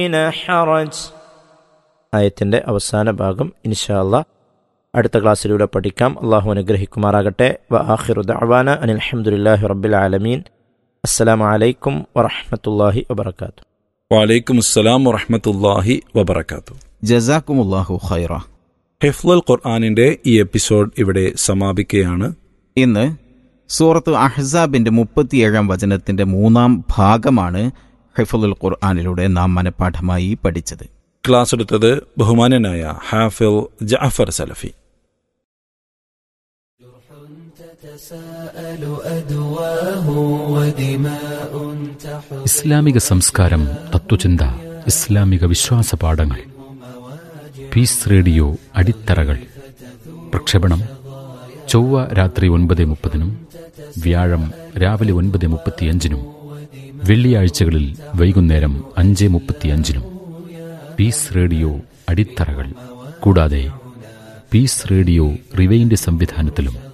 حرج ആയത്തിൻ്റെ അവസാന ഭാഗം ഇൻഷാല്ല അടുത്ത ക്ലാസ്സിലൂടെ പഠിക്കാം അള്ളാഹു അനുഗ്രഹിക്കുമാറാകട്ടെ വ ആഖിറു ദഅവാന അനിൽ ഹംദുലില്ലാഹി റബ്ബിൽ ആലമീൻ അസ്സലാമു അലൈക്കും വറഹ്മത്തുള്ളാഹി വബറകാതുഹു വലൈക്കും അസ്സലാം വറഹമത്തല്ലാഹി വബർക്കാത്തു ജസാക്കുമുല്ലാഹു ഖൈറ ഹിഫ്ലുൽ ഖുർആാനിന്റെ ഈ എപ്പിസോഡ് ഇവിടെ സമാപിക്കുകയാണ് ഇന്ന് സൂറത്ത് അഹ്സാബിന്റെ മുപ്പത്തിയേഴാം വചനത്തിന്റെ മൂന്നാം ഭാഗമാണ് ഹിഫുൽ ഖുർആാനിലൂടെ നാം മനഃപ്പാഠമായി പഠിച്ചത് ക്ലാസ് എടുത്തത് ബഹുമാനനായ ഹാഫിൽ ജാഫർ സലഫി تتساءل أدواه ودماء تحر ഇസ്ലാമിക സംസ്കാരം തത്വചിന്ത ഇസ്ലാമിക വിശ്വാസ പാഠങ്ങൾ പീസ് റേഡിയോ അടിത്തറകൾ പ്രക്ഷേപണം ചൊവ്വ രാത്രി ഒൻപത് മുപ്പതിനും വ്യാഴം രാവിലെ ഒൻപത് മുപ്പത്തിയഞ്ചിനും വെള്ളിയാഴ്ചകളിൽ വൈകുന്നേരം അഞ്ച് മുപ്പത്തിയഞ്ചിനും പീസ് റേഡിയോ അടിത്തറകൾ കൂടാതെ പീസ് റേഡിയോ റിവൈൻഡ് സംവിധാനത്തിലും